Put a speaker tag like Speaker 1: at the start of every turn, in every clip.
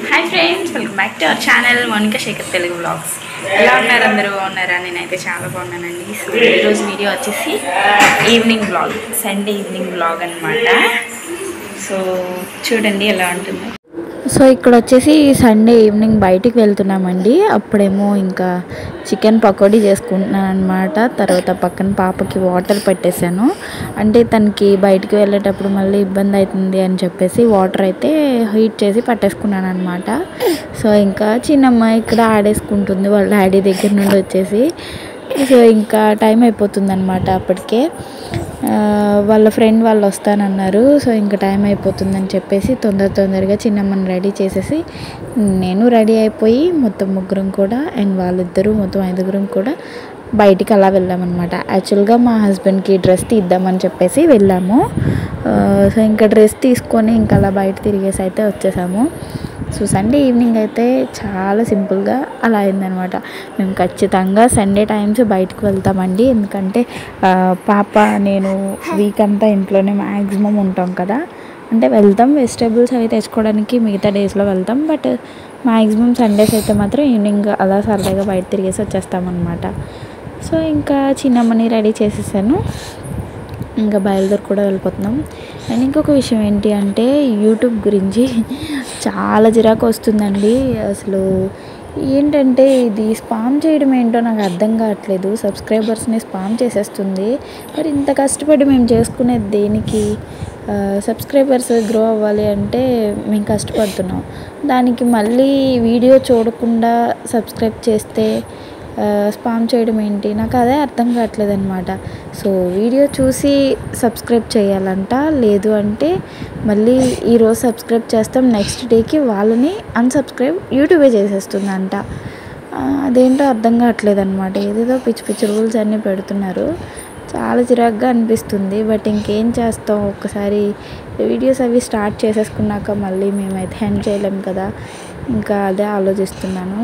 Speaker 1: Hi friends welcome back to our channel Monika Shekar Telugu vlogs ఎలా ఉన్నారు అందరూ బాగున్నారా నేనైతే చాలా బాగున్నానండి సో ఈరోజు వీడియో వచ్చేసి evening vlog Sunday evening vlog అనమాట సో చూడండి ఎలా ఉంటుందో
Speaker 2: సో ఇక్కడ వచ్చేసి సండే ఈవినింగ్ బయటికి వెళ్తున్నామండి అప్పుడేమో ఇంకా చికెన్ పకోడీ చేసుకుంటున్నాను అనమాట తర్వాత పక్కన పాపకి వాటర్ పెట్టేశాను అంటే తనకి బయటికి వెళ్ళేటప్పుడు మళ్ళీ ఇబ్బంది అవుతుంది అని చెప్పేసి వాటర్ అయితే హీట్ చేసి పట్టేసుకున్నాను అనమాట సో ఇంకా చిన్నమ్మ ఇక్కడ ఆడేసుకుంటుంది వాళ్ళ డాడీ దగ్గర నుండి వచ్చేసి సో ఇంకా టైం అయిపోతుంది అనమాట అప్పటికే ఆ, వాళ్ళ ఫ్రెండ్ వాళ్ళు వస్తానన్నారు సో ఇంకా టైం అయిపోతుందని చెప్పేసి తొందర తొందరగా చిన్నమ్మని రెడీ చేసేసి నేను రెడీ అయిపోయి మొత్తం ముగ్గురం కూడా అండ్ వాళ్ళిద్దరూ మొత్తం ఐదుగురం కూడా బయటికి అలా వెళ్ళామన్నమాట యాక్చువల్గా మా హస్బెండ్కి డ్రెస్ తీద్దామని చెప్పేసి వెళ్ళాము ఆ, సో ఇంకా డ్రెస్ తీసుకొని ఇంకా అలా బయట తిరిగేసి అయితే వచ్చేసాము సో సండే ఈవినింగ్ అయితే చాలా సింపుల్గా అలా అయిందనమాట మేము ఖచ్చితంగా సండే టైమ్స్ బయటకు వెళ్తామండి ఎందుకంటే ఆ, పాప నేను వీక్ అంతా ఇంట్లోనే మ్యాక్సిమం ఉంటాం కదా అంటే వెళ్తాం వెజిటేబుల్స్ అవి తెచ్చుకోవడానికి మిగతా డేస్లో వెళ్తాం బట్ మ్యాక్సిమం సండేస్ అయితే మాత్రం ఈవినింగ్ అలా సరదాగా బయట తిరిగేసి వచ్చేస్తామన్నమాట సో ఇంకా చిన్నమ్మని రెడీ చేసేసాను ఇంకా బయలుదేరి కూడా వెళ్ళిపోతున్నాం అండ్ ఇంకొక విషయం ఏంటి అంటే యూట్యూబ్ గురించి చాలా చిరాకు వస్తుందండి అసలు ఏంటంటే ఇది స్పామ్ చేయడం ఏంటో నాకు అర్థం కావట్లేదు సబ్స్క్రైబర్స్ని స్పామ్ చేసేస్తుంది మరి ఇంత కష్టపడి మేము చేసుకునేది దేనికి సబ్స్క్రైబర్స్ గ్రో అవ్వాలి అంటే మేము కష్టపడుతున్నాం దానికి మళ్ళీ వీడియో చూడకుండా సబ్స్క్రైబ్ చేస్తే స్పామ్ చేయడం ఏంటి నాకు అదే అర్థం కావట్లేదు అనమాట సో వీడియో చూసి సబ్స్క్రైబ్ చేయాలంట లేదు అంటే మళ్ళీ ఈరోజు సబ్స్క్రైబ్ చేస్తాం నెక్స్ట్ డేకి వాళ్ళని అన్సబ్స్క్రైబ్ యూట్యూబే చేసేస్తుందంట ఆ, అదేంటో అర్థం కావట్లేదు అనమాట ఏదేదో పిచ్చి పిచ్చి రూల్స్ అన్నీ పెడుతున్నారు చాలా చిరాగ్గా అనిపిస్తుంది బట్ ఇంకేం చేస్తాం ఒక్కసారి వీడియోస్ అవి స్టార్ట్ చేసేసుకున్నాక మళ్ళీ మేమైతే హ్యాండ్ చేయలేం కదా ఇంకా అదే ఆలోచిస్తున్నాను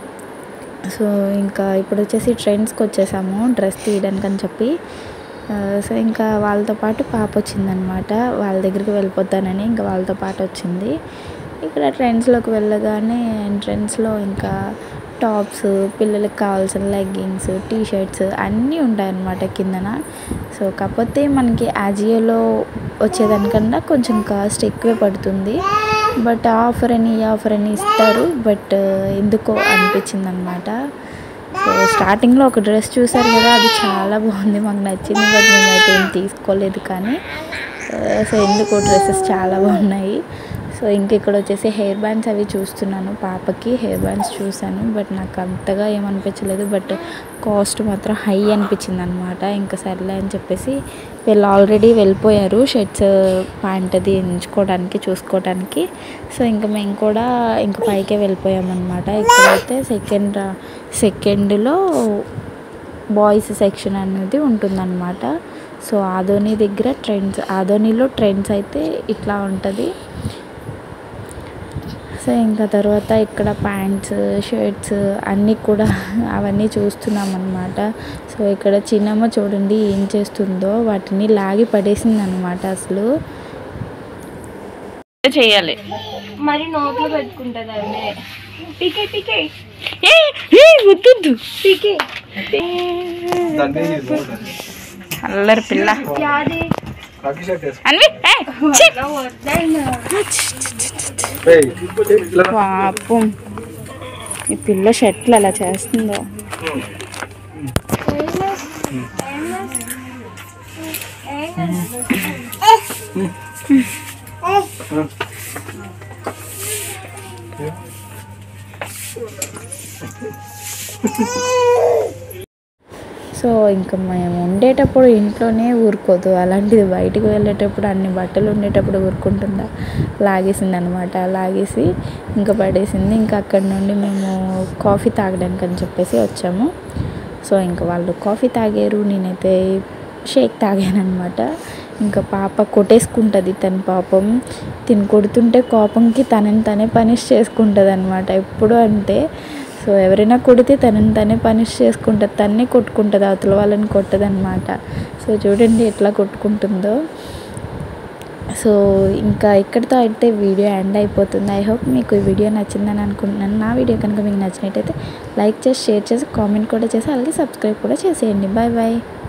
Speaker 2: సో ఇంకా ఇప్పుడు వచ్చేసి ట్రెండ్స్కి వచ్చేసాము డ్రెస్ తీయడానికి అని చెప్పి ఆ, సో ఇంకా వాళ్ళతో పాటు పాప వచ్చిందనమాట వాళ్ళ దగ్గరికి వెళ్ళిపోతానని ఇంకా వాళ్ళతో పాటు వచ్చింది ఇక్కడ ట్రెండ్స్లోకి వెళ్ళగానే ట్రెండ్స్లో ఇంకా టాప్స్ పిల్లలకు కావాల్సిన లెగ్గింగ్స్ టీ షర్ట్స్ అన్నీ ఉంటాయన్నమాట కిందన సో కాకపోతే మనకి ఆజియోలో వచ్చేదానికన్నా కొంచెం కాస్ట్ ఎక్కువే పడుతుంది బట్ ఆఫర్ అని ఈ ఆఫర్ అని ఇస్తారు బట్ ఎందుకో అనిపించింది అనమాట సో స్టార్టింగ్లో ఒక డ్రెస్ చూసారు కదా అది చాలా బాగుంది మాకు నచ్చింది బట్ మేమైతే ఏం తీసుకోలేదు కానీ ఆ, సో ఎందుకో డ్రెస్సెస్ చాలా బాగున్నాయి సో ఇంక ఇక్కడ వచ్చేసి హెయిర్ బ్యాండ్స్ అవి చూస్తున్నాను పాపకి హెయిర్ బ్యాండ్స్ చూశాను బట్ నాకు అంతగా ఏమనిపించలేదు బట్ కాస్ట్ మాత్రం హై అనిపించింది అనమాట ఇంకా సర్లే అని చెప్పేసి వీళ్ళు ఆల్రెడీ వెళ్ళిపోయారు షర్ట్స్ ప్యాంట్ అది ఎంచుకోవడానికి చూసుకోవడానికి సో ఇంకా మేము కూడా ఇంకా పైకే వెళ్ళిపోయామన్నమాట ఇక్కడైతే సెకండ్ సెకండ్లో బాయ్స్ సెక్షన్ అనేది ఉంటుందన్నమాట సో ఆదోని దగ్గర ట్రెండ్స్ ఆదోనిలో ట్రెండ్స్ అయితే ఇట్లా ఉంటుంది సో ఇంకా తర్వాత ఇక్కడ ప్యాంట్స్ షర్ట్స్ అన్నీ కూడా అవన్నీ చూస్తున్నాం అనమాట సో ఇక్కడ చిన్నమ్మ చూడండి ఏం చేస్తుందో వాటిని లాగి పడేసింది అనమాట అసలు
Speaker 1: చేయాలి
Speaker 3: మరి నోట్లో పెట్టుకుంటుంది అదే పీకే పీకే
Speaker 1: ఏ ఏ వద్దు
Speaker 3: పీకే
Speaker 1: అల్లరి పిల్ల
Speaker 3: యాది
Speaker 1: అన్వి ఏ, ఛీ!
Speaker 3: వద్దన్నా
Speaker 1: పాపం ఈ పిల్ల షర్ట్లు అలా చేస్తుందో
Speaker 2: సో ఇంకా మేము ఉండేటప్పుడు ఇంట్లోనే ఊరుకోదు అలాంటిది బయటికి వెళ్ళేటప్పుడు అన్ని బట్టలు ఉండేటప్పుడు ఊరుకుంటుందా లాగేసింది అనమాట లాగేసి ఇంకా పడేసింది ఇంకా అక్కడ నుండి మేము కాఫీ తాగడానికి అని చెప్పేసి వచ్చాము సో ఇంకా వాళ్ళు కాఫీ తాగారు నేనైతే షేక్ తాగాను అనమాట ఇంకా పాప కొట్టేసుకుంటుంది తన పాపం తిని కొడుతుంటే కోపంకి తనని తనే పనిష్ చేసుకుంటుంది అనమాట ఎప్పుడు అంటే సో ఎవరైనా కొడితే తనని తనే పనిష్ చేసుకుంటుంది తన్నే కొట్టుకుంటుంది అవతల వాళ్ళని కొట్టదనమాట సో చూడండి ఎట్లా కొట్టుకుంటుందో సో ఇంకా ఇక్కడితో అయితే వీడియో ఎండ్ అయిపోతుంది ఐ హోప్ మీకు ఈ వీడియో నచ్చిందని అనుకుంటున్నాను నా వీడియో కనుక మీకు నచ్చినట్టయితే లైక్ చేసి షేర్ చేసి కామెంట్ కూడా చేసి అలాగే సబ్స్క్రైబ్ కూడా చేసేయండి బాయ్ బాయ్